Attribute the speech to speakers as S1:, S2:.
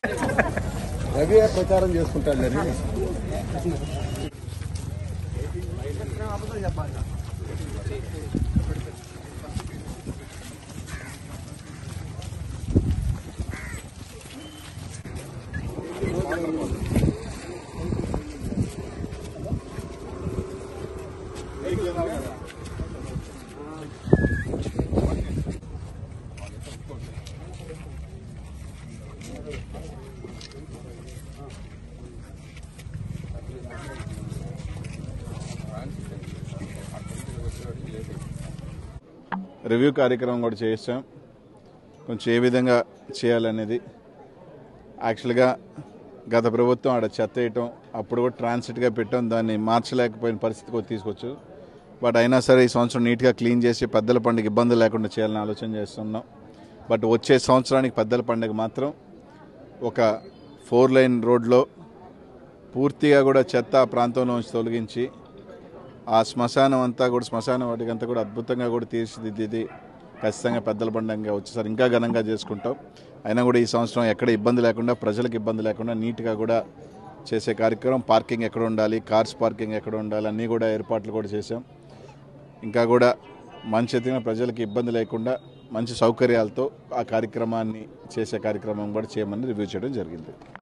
S1: రవి ప్రచారం చేసుకుంటాడని
S2: రివ్యూ కార్యక్రమం కూడా చేసాం కొంచెం ఏ విధంగా చేయాలనేది యాక్చువల్గా గత ప్రభుత్వం ఆడ చెత్త వేయటం అప్పుడు కూడా ట్రాన్సిట్గా పెట్టాం దాన్ని మార్చలేకపోయిన పరిస్థితికి కూడా తీసుకొచ్చు బట్ అయినా సరే ఈ సంవత్సరం నీట్గా క్లీన్ చేసి పెద్దల పండుగ ఇబ్బంది లేకుండా చేయాలని ఆలోచన చేస్తున్నాం బట్ వచ్చే సంవత్సరానికి పెద్దల పండుగ మాత్రం ఒక ఫోర్ లైన్ రోడ్లో పూర్తిగా కూడా చెత్త ఆ ప్రాంతంలో నుంచి తొలగించి ఆ శ్మశానం అంతా కూడా శ్మశానం వాటికి అంతా కూడా అద్భుతంగా కూడా తీర్చిదిద్ది ఖచ్చితంగా పెద్దల పండుగగా వచ్చేసరి ఇంకా ఘనంగా చేసుకుంటాం అయినా కూడా ఈ సంవత్సరం ఎక్కడ ఇబ్బంది లేకుండా ప్రజలకు ఇబ్బంది లేకుండా నీట్గా కూడా చేసే కార్యక్రమం పార్కింగ్ ఎక్కడ ఉండాలి కార్స్ పార్కింగ్ ఎక్కడ ఉండాలి అన్నీ కూడా ఏర్పాట్లు కూడా చేసాం ఇంకా కూడా మంచి ఎత్తున ప్రజలకు ఇబ్బంది లేకుండా మంచి సౌకర్యాలతో ఆ కార్యక్రమాన్ని చేసే కార్యక్రమం కూడా చేయమని రివ్యూ చేయడం జరిగింది